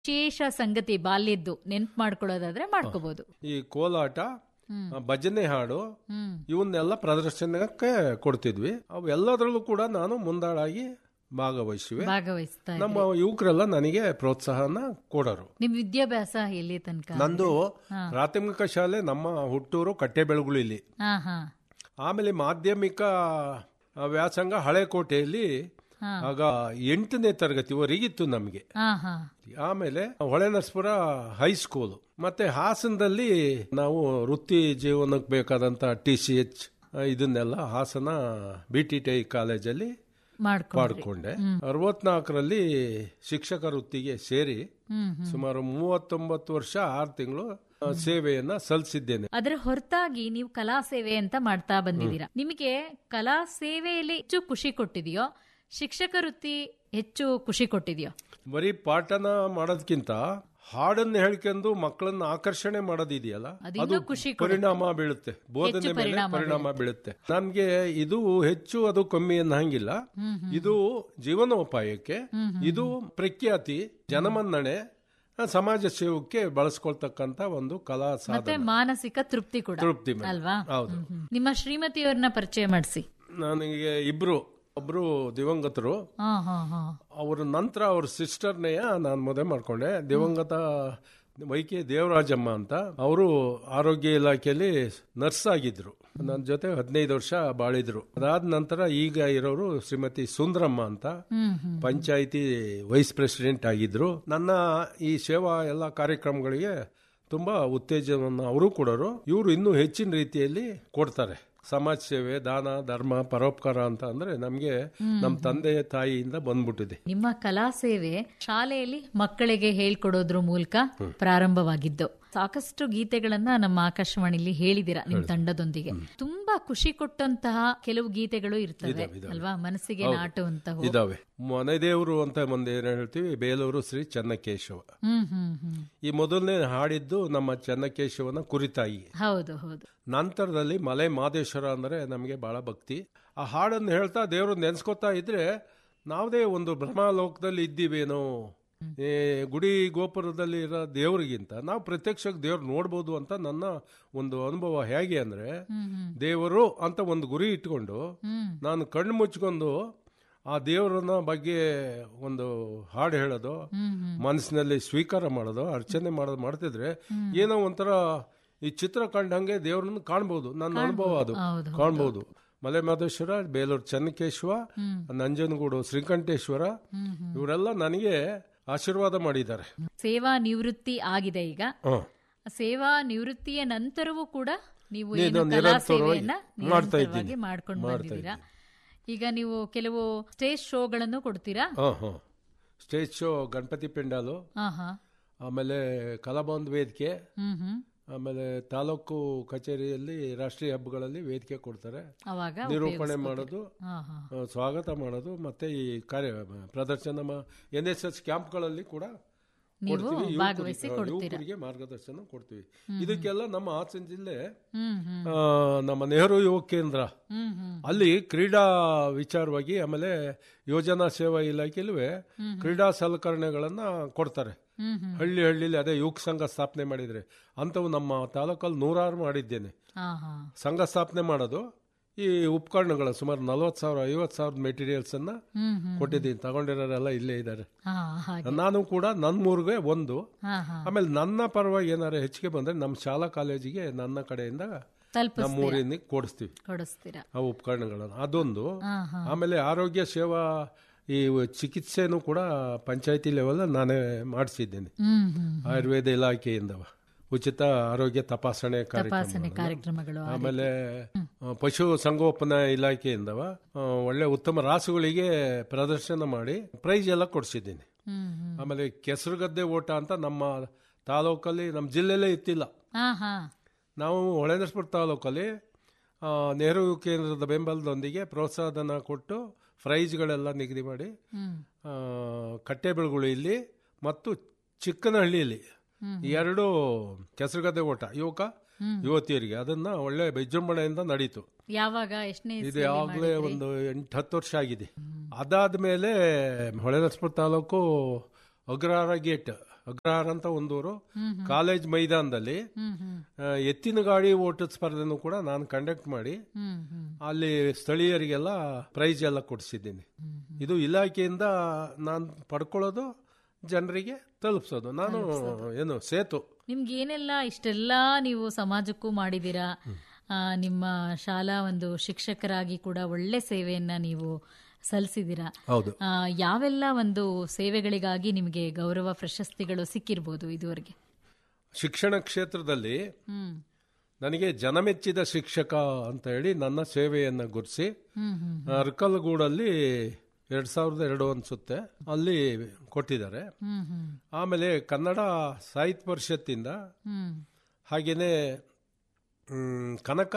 ವಿಶೇಷ ಸಂಗತಿ ಬಾಲ್ಯದ್ದು ನೆನ್ಪು ಮಾಡ್ಕೊಳ್ಳೋದಾದ್ರೆ ಮಾಡ್ಕೋಬಹುದು ಈ ಕೋಲಾಟ ಆ, ಭಜನೆ ಹಾಡು ಹ್ಮ್ ಇವನ್ನೆಲ್ಲ ಪ್ರದರ್ಶನಕ್ಕೆ ಕೊಡ್ತಿದ್ವಿ ಅವೆಲ್ಲದರಲ್ಲೂ ಕೂಡ ನಾನು ಮುಂದಾಳಾಗಿ ಭಾಗವಹಿಸಿವೆ ಭಾಗವಹಿಸ್ತಾ ಇದ್ರಿ. ನಮ್ಮ ಯುವಕರೆಲ್ಲ ನನಗೆ ಪ್ರೋತ್ಸಾಹನ ಕೊಡರು ನಿಮ್ ವಿದ್ಯಾಭ್ಯಾಸ ಎಲ್ಲಿ ತನಕ ನಂದು ಪ್ರಾಥಮಿಕ ಶಾಲೆ ನಮ್ಮ ಹುಟ್ಟೂರು ಕಟ್ಟೆಬೆಳಗುಳಿಲಿ ಹಾ ಹಾ ಆಮೇಲೆ ಮಾಧ್ಯಮಿಕ ಆ, ವ್ಯಾಸಂಗ ಹಳೆಕೋಟೆಯಲ್ಲಿ ಹಾ. ಆಗ ಎಂಟನೇ ತರಗತಿವರೆಗಿತ್ತು ನಮಗೆ ಹಾ ಹಾ ಆಮೇಲೆ ಹೊಳೆನರಸಪುರ ಹೈಸ್ಕೂಲ್ ಮತ್ತೆ ಹಾಸನದಲ್ಲಿ ನಾವು ವೃತ್ತಿ ಜೀವನಕ್ಕೆ ಬೇಕಾದಂತ ಟಿ ಸಿ ಎಚ್ ಇದನ್ನೆಲ್ಲ Hassan B T T I ಕಾಲೇಜಲ್ಲಿ ಮಾಡ್ಕೊಂಡು ಮಾಡ್ಕೊಂಡೆ ಅರವತ್ನಾಲ್ಕರಲ್ಲಿ ಶಿಕ್ಷಕ ವೃತ್ತಿಗೆ ಸೇರಿ ಹ್ಮ್ ಸುಮಾರು ಮೂವತ್ತೊಂಬತ್ತು ವರ್ಷ ಆರು ತಿಂಗಳು ಸೇವೆಯನ್ನ ಸಲ್ಲಿಸಿದ್ದೇನೆ ಅದರ ಹೊರತಾಗಿ ನೀವು ಕಲಾ ಸೇವೆ ಅಂತ ಮಾಡ್ತಾ ಬಂದಿದ್ದೀರಾ ನಿಮಗೆ ಕಲಾ ಸೇವೆಯಲ್ಲಿ ಹೆಚ್ಚು ಖುಷಿ ಕೊಟ್ಟಿದೆಯೋ ಶಿಕ್ಷಕ ವೃತ್ತಿ ಹೆಚ್ಚು ಖುಷಿ ಕೊಟ್ಟಿದೆಯೋ ಬರೀ ಪಾಠನ ಮಾಡೋದಕ್ಕಿಂತ ಹಾಡನ್ನ ಹೇಳ್ಕೊಂಡು ಮಕ್ಕಳನ್ನ ಆಕರ್ಷಣೆ ಮಾಡೋದಿದೆಯಲ್ಲ ಅದು ಅದು ಇನ್ನೂ ಖುಷಿ ಕೊಡುತ್ತೆ. ಪರಿಣಾಮ ಬೀಳುತ್ತೆ ಬೋಧನೆ ಮೇಲೆ ಪರಿಣಾಮ ಪರಿಣಾಮ ಬೀಳುತ್ತೆ ನನ್ಗೆ ಇದು ಹೆಚ್ಚು ಅದು ಕಮ್ಮಿ ಅನ್ನಂಗಿಲ್ಲ ಇದು ಜೀವನೋಪಾಯಕ್ಕೆ ಇದು ಪ್ರಖ್ಯಾತಿ ಜನಮನ್ನಣೆ ಆ, ಸಮಾಜ ಸೇವಕ್ಕೆ ಬಳಸ್ಕೊಳ್ತಕ್ಕಂತ ಒಂದು ಕಲಾ ಮತ್ತೆ ಸಾಧನ ಮಾನಸಿಕ ತೃಪ್ತಿ ಕೂಡ ತೃಪ್ತಿ ಮೇಲೆ. ಅಲ್ವಾ ಹೌದು. ಹ್ಮ್, ಹ್ಮ್. ನಿಮ್ಮ ಶ್ರೀಮತಿಯವ್ರನ್ನ ಪರಿಚಯ ಮಾಡಿಸಿ ನನಗೆ ಇಬ್ರು ಒಬ್ರು ದಿವಂಗತರು ಹಾ ಹಾ ಹಾ ಅವ್ರ ನಂತರ ಅವ್ರ ಸಿಸ್ಟರ್ನೆಯ ನಾನು ಮದುವೆ ಮಾಡ್ಕೊಂಡೆ ದಿವಂಗತ ವೈಕೆ ದೇವರಾಜಮ್ಮ ಅಂತ ಅವರು ಆರೋಗ್ಯ ಇಲಾಖೆಯಲ್ಲಿ ನರ್ಸ್ ಆಗಿದ್ರು ನನ್ನ ಜೊತೆ ಹದಿನೈದು ವರ್ಷ ಬಾಳಿದ್ರು ಅದಾದ ನಂತರ ಈಗ ಇರೋರು ಶ್ರೀಮತಿ ಸುಂದರಮ್ಮ ಅಂತ ಹ್ಮ್ ಹ್ಮ್ ಪಂಚಾಯಿತಿ ವೈಸ್ ಪ್ರೆಸಿಡೆಂಟ್ ಆಗಿದ್ರು ನನ್ನ ಈ ಸೇವಾ ಎಲ್ಲ ಕಾರ್ಯಕ್ರಮಗಳಿಗೆ ತುಂಬಾ ಉತ್ತೇಜನವನ್ನು ಅವರು ಕೊಡೋರು ಇವರು ಇನ್ನೂ ಹೆಚ್ಚಿನ ರೀತಿಯಲ್ಲಿ ಕೊಡ್ತಾರೆ ಸಮಾಜ ಸೇವೆ ದಾನ ಧರ್ಮ ಪರೋಪಕಾರ ಅಂತ ಅಂದ್ರೆ ನಮ್ಗೆ ನಮ್ಮ ತಂದೆ ತಾಯಿಯಿಂದ ಬಂದ್ಬಿಟ್ಟಿದೆ ನಿಮ್ಮ ಕಲಾ ಸೇವೆ ಶಾಲೆಯಲ್ಲಿ ಮಕ್ಕಳಿಗೆ ಹೇಳ್ಕೊಡೋದ್ರ ಮೂಲಕ ಪ್ರಾರಂಭವಾಗಿದ್ದು ಸಾಕಷ್ಟು ಗೀತೆಗಳನ್ನ ನಮ್ಮ ಆಕಾಶವಾಣಿಲಿ ಹೇಳಿದಿರಾ ನಿಮ್ ತಂಡದೊಂದಿಗೆ ತುಂಬಾ ಖುಷಿ ಕೊಟ್ಟಂತಹ ಕೆಲವು ಗೀತೆಗಳು ಇರ್ತವೆ ಅಲ್ವಾ ಮನಸ್ಸಿಗೆ ನಾಟುವಂತಹ ಇದಾವೆ ಮನೆ ದೇವರು ಅಂತ ಒಂದ್ ಏನ್ ಹೇಳ್ತೀವಿ ಬೇಲೂರು ಶ್ರೀ ಚೆನ್ನಕೇಶವ ಹ್ಮ್ ಹ್ಮ್ ಹ್ಮ್ ಈ ಮೊದಲನೇ ಹಾಡಿದ್ದು ನಮ್ಮ ಚೆನ್ನಕೇಶವನ ಕುರಿತಾಗಿ ಹೌದು ಹೌದು ನಂತರದಲ್ಲಿ ಮಲೆ ಮಾದೇಶ್ವರ ಅಂದ್ರೆ ನಮಗೆ ಬಹಳ ಭಕ್ತಿ ಆ ಹಾಡನ್ನು ಹೇಳ್ತಾ ದೇವ್ರ ನೆನ್ಸ್ಕೊತಾ ಇದ್ರೆ ನಾವದೇ ಒಂದು ಭ್ರಮಾಲೋಕದಲ್ಲಿ ಇದ್ದೀವೇನೋ ಏ, ಗುಡಿ ಗೋಪುರದಲ್ಲಿ ಇರೋ ದೇವರಿಗಿಂತ ನಾವು ಪ್ರತ್ಯಕ್ಷ ದೇವ್ರು ನೋಡ್ಬೋದು ಅಂತ ನನ್ನ ಒಂದು ಅನುಭವ ಹೇಗೆ ಅಂದ್ರೆ ಹ್ಮ್ ಹ್ಮ್ ದೇವರು ಅಂತ ಒಂದು ಗುರಿ ಇಟ್ಕೊಂಡು ಹ್ಮ್ ನಾನು ಕಣ್ಣು ಮುಚ್ಕೊಂಡು ಆ ದೇವರನ್ನ ಬಗ್ಗೆ ಒಂದು ಹಾಡು ಹೇಳೋದು ಹ್ಮ್ ಹ್ಮ್ ಮನಸ್ಸಿನಲ್ಲಿ ಸ್ವೀಕಾರ ಮಾಡೋದು ಅರ್ಚನೆ ಮಾಡೋದು ಮಾಡ್ತಿದ್ರೆ ಏನೋ ಒಂಥರ ಈ ಚಿತ್ರ ಕಂಡಂಗೆ ದೇವ್ರನ್ನ ಕಾಣ್ಬೋದು ನನ್ನ ಅನುಭವ ಅದು ಹೌದು, ಕಾಣ್ಬೋದು ಮಲೆ ಮಹದೇಶ್ವರ ಬೇಲೂರು ಚೆನ್ನಕೇಶ್ವ ನಂಜನಗೂಡು ಶ್ರೀಕಂಠೇಶ್ವರ ಇವರೆಲ್ಲ ನನಗೆ ಆಶೀರ್ವಾದ ಮಾಡಿದ್ದಾರೆ ಸೇವಾ ನಿವೃತ್ತಿ ಆಗಿದೆ ಈಗ ಹ. ಸೇವಾ ನಿವೃತ್ತಿಯ ನಂತರವೂ ಕೂಡ ನೀವು ನೀನು ಏನು ಕಲಾ ನಿರಂತರವಾಗಿ ಸೇವೆಯನ್ನ ಮಾಡ್ತಾ ನಿರಂತರವಾಗಿ ಇದ್ದೀನಿ. ಮಾಡ್ಕೊಂಡು ಮಾಡ್ತಾ ಬಂದಿದ್ದೀರಾ ಈಗ ನೀವು ಕೆಲವು ಸ್ಟೇಜ್ ಶೋಗಳನ್ನು ಕೊಡ್ತೀರಾ ಹ ಹ ಸ್ಟೇಜ್ ಶೋ ಗಣಪತಿ ಪೆಂಡಾಲು ಹಾ ಹಾ ಆಮೇಲೆ ಕಲಾಭವನ್ ವೇದಿಕೆ ಹ್ಮ್ ಹ್ಮ್ ಆಮೇಲೆ ತಾಲೂಕು ಕಚೇರಿಯಲ್ಲಿ ರಾಷ್ಟ್ರೀಯ ಹಬ್ಬಗಳಲ್ಲಿ ವೇದಿಕೆ ಕೊಡ್ತಾರೆ ಅವಾಗ ನಿರೂಪಣೆ ಮಾಡೋದು ಹಾ ಹಾ ಆ, ಸ್ವಾಗತ ಮಾಡೋದು ಮತ್ತೆ ಈ ಕಾರ್ಯ ಪ್ರದರ್ಶನ ಎನ್ ಎಸ್ ಎಸ್ ಕ್ಯಾಂಪ್ಗಳಲ್ಲಿ ಕೂಡ ನೀವು ಕೊಡ್ತೀವಿ. ಯುವಕರಿಗೆ- ಭಾಗವಹಿಸಿ ಆ, ಕೊಡ್ತೀರಾ ಯುವಕರಿಗೆ ಮಾರ್ಗದರ್ಶನ ಕೊಡ್ತೀವಿ ಇದಕ್ಕೆಲ್ಲ ನಮ್ಮ ಹಾಸನ ಜಿಲ್ಲೆ ಹ್ಮ್ ಹ್ಮ್ ಆ, ನಮ್ಮ ನೆಹರು ಯುವ ಕೇಂದ್ರ ಹ್ಮ್ ಹ್ಮ್ ಅಲ್ಲಿ ಕ್ರೀಡಾ ವಿಚಾರವಾಗಿ ಆಮೇಲೆ ಯೋಜನಾ ಸೇವಾ ಇಲಾಖೆಯಲ್ಲೂ ಕ್ರೀಡಾ ಸಲಕರಣೆಗಳನ್ನ ಕೊಡ್ತಾರೆ ಹ್ಮ್ ಹ್ಮ್ ಹಳ್ಳಿ ಹಳ್ಳಿಲಿ ಅದೇ ಯುವಕ ಸಂಘ ಸ್ಥಾಪನೆ ಮಾಡಿದ್ರೆ ಅಂಥವು ನಮ್ಮ ತಾಲೂಕಲ್ಲಿ ನೂರಾರು ಮಾಡಿದ್ದೇನೆ ಹಾ ಹಾ ಸಂಘ ಸ್ಥಾಪನೆ ಮಾಡೋದು ಈ ಉಪಕರಣಗಳ ಸುಮಾರು ನಲವತ್ತು ಸಾವಿರ ಐವತ್ತು ಸಾವಿರದ ಮೆಟೀರಿಯಲ್ಸ್ ಅನ್ನ ಹ್ಮ್ ಹ್ಮ್ ಕೊಟ್ಟಿದ್ದೀನಿ ತಗೊಂಡಿರೋರೆಲ್ಲ ಇಲ್ಲೇ ಇದ್ದಾರೆ ಹಾ ಹಾಗೆ ನಾನು ಕೂಡ ನನ್ನ ಊರಿಗೆ ಒಂದು ಹಾ ಹಾ ಆಮೇಲೆ ನನ್ನ ಪರವಾಗಿ ಏನಾರು ಹೆಚ್ಚಿಗೆ ಬಂದ್ರೆ ನಮ್ಮ ಶಾಲಾ ಕಾಲೇಜಿಗೆ ನನ್ನ ಕಡೆಯಿಂದ ತಲುಪ ನಮ್ಮ ಊರಿನ ಕೊಡಿಸ್ತೀವಿ ಕೊಡಿಸ್ತೀರಾ ಆ ಉಪಕರಣಗಳನ್ನು ಅದೊಂದು ಹಾ ಹಾ ಆಮೇಲೆ ಆರೋಗ್ಯ ಸೇವಾ ಈ ಚಿಕಿತ್ಸೆನೂ ಕೂಡ ಪಂಚಾಯತಿ ಲೆವೆಲ್ ನಾನೇ ಮಾಡಿಸಿದ್ದೇನೆ ಹ್ಮ್ ಹ್ಮ್ ಆಯುರ್ವೇದ ಇಲಾಖೆಯಿಂದ ಉಚಿತ ಆರೋಗ್ಯ ತಪಾಸಣೆ ತಪಾಸಣೆ ಕಾರ್ಯಕ್ರಮ ಕಾರ್ಯಕ್ರಮಗಳು ಆಮೇಲೆ ಆ, ಪಶು ಸಂಗೋಪನಾ ಇಲಾಖೆಯಿಂದವ ಆ, ಒಳ್ಳೆ ಉತ್ತಮ ರಾಸುಗಳಿಗೆ ಪ್ರದರ್ಶನ ಮಾಡಿ ಪ್ರೈಸ್ ಎಲ್ಲ ಕೊಡಿಸಿದ್ದೀನಿ ಹ್ಮ್ ಹ್ಮ್ ಆಮೇಲೆ ಕೆಸರುಗದ್ದೆ ಓಟ ಅಂತ ನಮ್ಮ ತಾಲೂಕಲ್ಲಿ ನಮ್ಮ ಜಿಲ್ಲೆಯಲ್ಲೇ ಇತ್ತಿಲ್ಲ ಹಾ ಹಾ ನಾವು ಹೊಳೆನರಸಪುರ ತಾಲೂಕಲ್ಲಿ ಆ, ನೆಹರು ಕೇಂದ್ರದ ಬೆಂಬಲದೊಂದಿಗೆ ಪ್ರೋತ್ಸಾಹಧನ ಕೊಟ್ಟು ಪ್ರೈಸ್ಗಳೆಲ್ಲ ನಿಗದಿ ಮಾಡಿ ಹ್ಮ್ ಆ, ಕಟ್ಟೆಬೆಳಗುಳಿಯಲ್ಲಿ ಮತ್ತು ಚಿಕ್ಕನಹಳ್ಳಿಯಲ್ಲಿ ಎರಡು ಕೆಸರುಗದ್ದೆ ಓಟ ಯುವಕ ಯುವತಿಯರಿಗೆ ಅದನ್ನ ಒಳ್ಳೆ ವಿಜೃಂಭಣೆಯಿಂದ ನಡೀತು ಯಾವಾಗ ಎಷ್ಟನೇ ಇದು ಆಗ್ಲೇ ಒಂದು ಎಂಟು ಹತ್ತು ವರ್ಷ ಆಗಿದೆ ಅದಾದ್ಮೇಲೆ ಹೊಳೆನರಸಪುರ ತಾಲೂಕು ಅಗ್ರಹಾರ ಗೇಟ್ ಅಗ್ರಹಾರ ಅಂತ ಒಂದೂರು ಕಾಲೇಜ್ ಮೈದಾನದಲ್ಲಿ ಹ್ಮ್ ಹ್ಮ್ ಆ, ಎತ್ತಿನ ಗಾಡಿ ಓಟದ ಸ್ಪರ್ಧೆನೂ ಕೂಡ ನಾನು ಕಂಡಕ್ಟ್ ಮಾಡಿ ಹ್ಮ್ ಹ್ಮ್ ಅಲ್ಲಿ ಸ್ಥಳೀಯರಿಗೆಲ್ಲ ಪ್ರೈಸ್ ಎಲ್ಲ ಕೊಡಿಸಿದ್ದೀನಿ ಇದು ಇಲಾಖೆಯಿಂದ ನಾನು ಪಡ್ಕೊಳ್ಳೋದು ಜನರಿಗೆ ತಲುಪಿಸೋದು ನಾನು ಏನು ಸೇತು ನಿಮ್ಗೆ ಏನೆಲ್ಲ ಇಷ್ಟೆಲ್ಲ ನೀವು ಸಮಾಜಕ್ಕೂ ಮಾಡಿದ್ದೀರಾ ಆ, ನಿಮ್ಮ ಶಾಲಾ ಒಂದು ಶಿಕ್ಷಕರಾಗಿ ಕೂಡ ಒಳ್ಳೆ ಸೇವೆಯನ್ನ ನೀವು ಸಲ್ಲಿಸಿದ್ದೀರಾ ಹೌದು ಆ, ಯಾವೆಲ್ಲ ಒಂದು ಸೇವೆಗಳಿಗಾಗಿ ನಿಮಗೆ ಗೌರವ ಪ್ರಶಸ್ತಿಗಳು ಸಿಕ್ಕಿರ್ಬೋದು ಇದುವರೆಗೆ ಶಿಕ್ಷಣ ಕ್ಷೇತ್ರದಲ್ಲಿ ಹ್ಮ್ ನನಗೆ ಜನಮೆಚ್ಚಿದ ಶಿಕ್ಷಕ ಅಂತ ಹೇಳಿ ನನ್ನ ಸೇವೆಯನ್ನು ಗುರುಸಿ ಹ್ಮ್ ಹ್ಮ್ ಅರ್ಕಲ್ಗೂಡಲ್ಲಿ ಎರಡ್ ಸಾವಿರದ ಎರಡು ಅನ್ಸುತ್ತೆ ಅಲ್ಲಿ ಕೊಟ್ಟಿದ್ದಾರೆ ಹ್ಮ್ ಹ್ಮ್ ಆಮೇಲೆ ಕನ್ನಡ ಸಾಹಿತ್ಯ ಪರಿಷತ್ತಿಂದ ಹ್ಮ್ ಹಾಗೆಯೇ ಮ್, ಕನಕ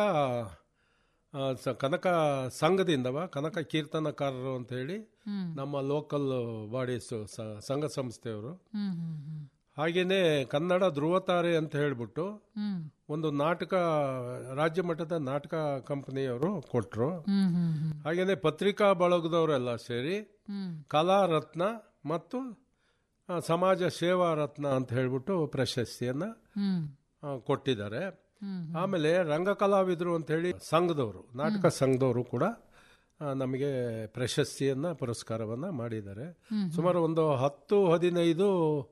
ಆ, ಸ- ಕನಕ ಸಂಘದಿಂದವ ಕನಕ ಕೀರ್ತನಕಾರರು ಅಂತ ಹೇಳಿ ಹ್ಮ್. ನಮ್ಮ ಲೋಕಲ್ ಬಾಡೀಸ್ ಸಂಘ ಸಂಸ್ಥೆಯವರು ಹ್ಮ್ ಹ್ಮ್ ಹ್ಮ್ ಹಾಗೆಯೇ ಕನ್ನಡ ಧ್ರುವತಾರೆ ಅಂತ ಹೇಳಿಬಿಟ್ಟು ಹ್ಮ್ ಒಂದು ನಾಟಕ ರಾಜ್ಯ ಮಟ್ಟದ ನಾಟಕ ಕಂಪನಿಯವರು ಕೊಟ್ಟರು ಹ್ಮ್ ಹ್ಮ್ ಹ್ಮ್ ಹಾಗೆಯೇ ಪತ್ರಿಕಾ ಬಳಗದವರೆಲ್ಲ ಸೇರಿ ಹ್ಮ್ ಕಲಾ ರತ್ನ ಮತ್ತು ಆ, ಸಮಾಜ ಸೇವಾ ರತ್ನ ಅಂತ ಹೇಳ್ಬಿಟ್ಟು ಪ್ರಶಸ್ತಿಯನ್ನ ಹ್ಮ್ ಆ, ಕೊಟ್ಟಿದ್ದಾರೆ ಹ್ಮ್ ಆಮೇಲೆ ರಂಗ ಕಲಾವಿದರು ಅಂತ ಹೇಳಿ ಸಂಘದವರು ನಾಟಕ ಸಂಘದವರು ಕೂಡ ಆ, ನಮಗೆ ಪ್ರಶಸ್ತಿಯನ್ನ ಪುರಸ್ಕಾರವನ್ನ ಮಾಡಿದ್ದಾರೆ ಸುಮಾರು ಒಂದು ಹತ್ತು ಹದಿನೈದು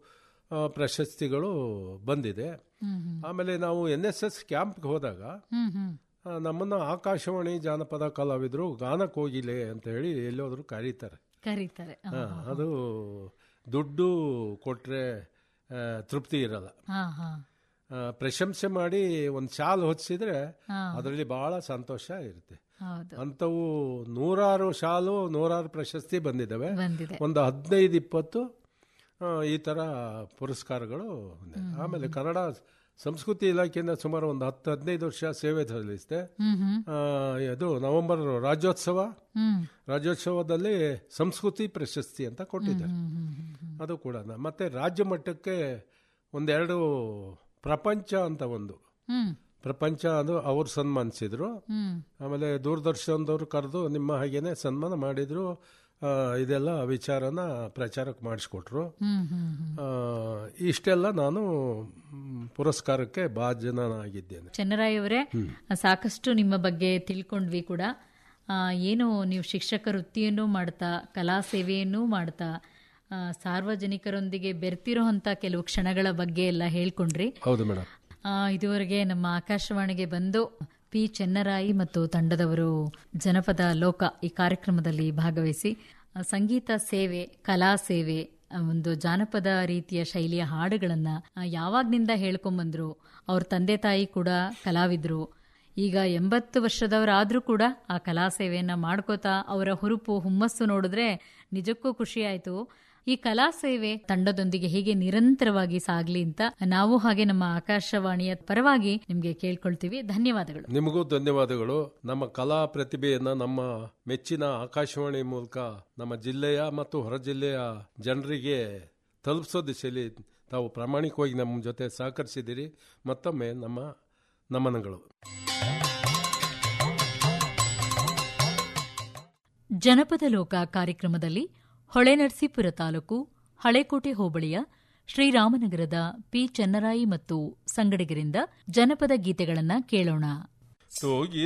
ಆ, ಪ್ರಶಸ್ತಿಗಳು ಬಂದಿದೆ ಹ್ಮ್ ಹ್ಮ್ ಆಮೇಲೆ ನಾವು ಎನ್ ಎಸ್ ಎಸ್ ಕ್ಯಾಂಪ್ಗೆ ಹೋದಾಗ ಹ್ಮ್ ಹ್ಮ್ ಆ, ನಮ್ಮನ್ನ ಆಕಾಶವಾಣಿ ಜಾನಪದ ಕಲಾವಿದರು ಗಾನ ಕೋಗಿಲೆ ಅಂತ ಹೇಳಿ ಎಲ್ಲೋದ್ರು ಕರೀತಾರೆ ಕರೀತಾರೆ ಆ, ಆ, ಅದು ದುಡ್ಡು ಕೊಟ್ರೆ ಆ, ತೃಪ್ತಿ ಇರಲ್ಲ ಹಾ ಹಾ ಆ, ಪ್ರಶಂಸೆ ಮಾಡಿ ಒಂದು ಶಾಲ್ ಹೊಚ್ಚಿದ್ರೆ ಹಾ ಅದರಲ್ಲಿ ಬಹಳ ಸಂತೋಷ ಇರುತ್ತೆ ಹೌದು ಅಂಥವು ನೂರಾರು ಶಾಲು ನೂರಾರು ಪ್ರಶಸ್ತಿ ಬಂದಿದ್ದಾವೆ ಬಂದಿದೆ ಒಂದು ಹದಿನೈದು ಇಪ್ಪತ್ತು ಆ, ಈ ಥರ ಪುರಸ್ಕಾರಗಳು ಬಂದಿದೆ. ಆಮೇಲೆ ಕನ್ನಡ ಸಂಸ್ಕೃತಿ ಇಲಾಖೆಯಿಂದ ಸುಮಾರು ಒಂದು ಹತ್ತು ಹದಿನೈದು ವರ್ಷ ಸೇವೆ ಸಲ್ಲಿಸಿದೆ ಹ್ಮ್ ಹ್ಮ್ ಆ, ಇದು ನವೆಂಬರ್ ರಾಜ್ಯೋತ್ಸವ ಹ್ಮ್ ರಾಜ್ಯೋತ್ಸವದಲ್ಲಿ ಸಂಸ್ಕೃತಿ ಪ್ರಶಸ್ತಿ ಅಂತ ಕೊಟ್ಟಿದ್ದಾರೆ ಹ್ಮ್ ಹ್ಮ್ ಹ್ಮ್ ಹ್ಮ್ ಅದು ಕೂಡ ಮತ್ತೆ ರಾಜ್ಯ ಮಟ್ಟಕ್ಕೆ ಒಂದೆರಡು ಪ್ರಪಂಚ ಅಂತ ಒಂದು ಹ್ಮ್ ಪ್ರಪಂಚ ಅದು ಅವ್ರು ಸನ್ಮಾನಿಸಿದ್ರು ಹ್ಮ್ ಆಮೇಲೆ ದೂರದರ್ಶನದವ್ರು ಕರೆದು ನಿಮ್ಮ ಹಾಗೇನೆ ಸನ್ಮಾನ ಮಾಡಿದ್ರು ಆ, ಇದೆಲ್ಲ ವಿಚಾರನ ಪ್ರಚಾರಕ್ಕೆ ಮಾಡಿಸ್ಕೊಟ್ರು ಹ್ಮ್ ಹ್ಮ್ ಹ್ಮ್ ಆ, ಇಷ್ಟೆಲ್ಲ ನಾನು ಮ್, ಪುರಸ್ಕಾರಕ್ಕೆ ಭಾಜನನಾಗಿದ್ದೇನೆ ಚೆನ್ನರಾಯ್ ಅವರೇ ಸಾಕಷ್ಟು ನಿಮ್ಮ ಬಗ್ಗೆ ತಿಳ್ಕೊಂಡ್ವಿ ಕೂಡ ಆ, ಏನು ನೀವು ಶಿಕ್ಷಕ ವೃತ್ತಿಯನ್ನು ಮಾಡ್ತಾ ಕಲಾ ಸೇವೆಯನ್ನೂ ಮಾಡ್ತಾ ಆ, ಸಾರ್ವಜನಿಕರೊಂದಿಗೆ ಬೆರ್ತಿರೋ ಅಂತ ಕೆಲವು ಕ್ಷಣಗಳ ಬಗ್ಗೆ ಎಲ್ಲ ಹೇಳ್ಕೊಂಡ್ರಿ ಹೌದು ಮೇಡಮ್ ಆ, ಇದುವರೆಗೆ ನಮ್ಮ ಆಕಾಶವಾಣಿಗೆ ಬಂದು ಪಿ ಚೆನ್ನರಾಯಿ ಮತ್ತು ತಂಡದವರು ಜನಪದ ಲೋಕ ಈ ಕಾರ್ಯಕ್ರಮದಲ್ಲಿ ಭಾಗವಹಿಸಿ ಆ, ಸಂಗೀತ ಸೇವೆ ಕಲಾ ಸೇವೆ ಆ, ಒಂದು ಜಾನಪದ ರೀತಿಯ ಶೈಲಿಯ ಹಾಡುಗಳನ್ನ ಆ, ಯಾವಾಗ್ನಿಂದ ಹೇಳ್ಕೊಂಬಂದ್ರು ಅವ್ರ ತಂದೆ ತಾಯಿ ಕೂಡ ಕಲಾವಿದ್ರು ಈಗ ಎಂಬತ್ತು ವರ್ಷದವರಾದ್ರೂ ಕೂಡ ಆ ಕಲಾ ಸೇವೆಯನ್ನ ಮಾಡ್ಕೋತಾ ಅವರ ಹುರುಪು ಹುಮ್ಮಸ್ಸು ನೋಡಿದ್ರೆ ನಿಜಕ್ಕೂ ಖುಷಿ ಆಯ್ತು ಈ ಕಲಾ ಸೇವೆ ತಂಡದೊಂದಿಗೆ ಹೇಗೆ ನಿರಂತರವಾಗಿ ಸಾಗ್ಲಿ ಅಂತ ನಾವು ಹಾಗೆ ನಮ್ಮ ಆಕಾಶವಾಣಿಯ ಪರವಾಗಿ ನಿಮ್ಗೆ ಕೇಳ್ಕೊಳ್ತೀವಿ ಧನ್ಯವಾದಗಳು ನಿಮಗೂ ಧನ್ಯವಾದಗಳು ನಮ್ಮ ಕಲಾ ಪ್ರತಿಭೆಯನ್ನ ನಮ್ಮ ಮೆಚ್ಚಿನ ಆಕಾಶವಾಣಿ ಮೂಲಕ ನಮ್ಮ ಜಿಲ್ಲೆಯ ಮತ್ತು ಹೊರ ಜಿಲ್ಲೆಯ ಜನರಿಗೆ ತಲುಪಿಸೋ ದಿಶೆಯಲ್ಲಿ ತಾವು ಪ್ರಾಮಾಣಿಕವಾಗಿ ನಮ್ಮ ಜೊತೆ ಸಹಕರಿಸಿದ್ದೀರಿ ಮತ್ತೊಮ್ಮೆ ನಮ್ಮ ನಮನಗಳು ಜನಪದ ಲೋಕ ಕಾರ್ಯಕ್ರಮದಲ್ಲಿ ಹೊಳೆನರಸೀಪುರ ತಾಲೂಕು ಹಳೆಕೋಟೆ ಹೋಬಳಿಯ ಶ್ರೀರಾಮನಗರದ ಪಿ ಚೆನ್ನರಾಯಿ ಮತ್ತು ಸಂಗಡಿಗರಿಂದ ಜನಪದ ಗೀತೆಗಳನ್ನ ಕೇಳೋಣ ತೋಗಿ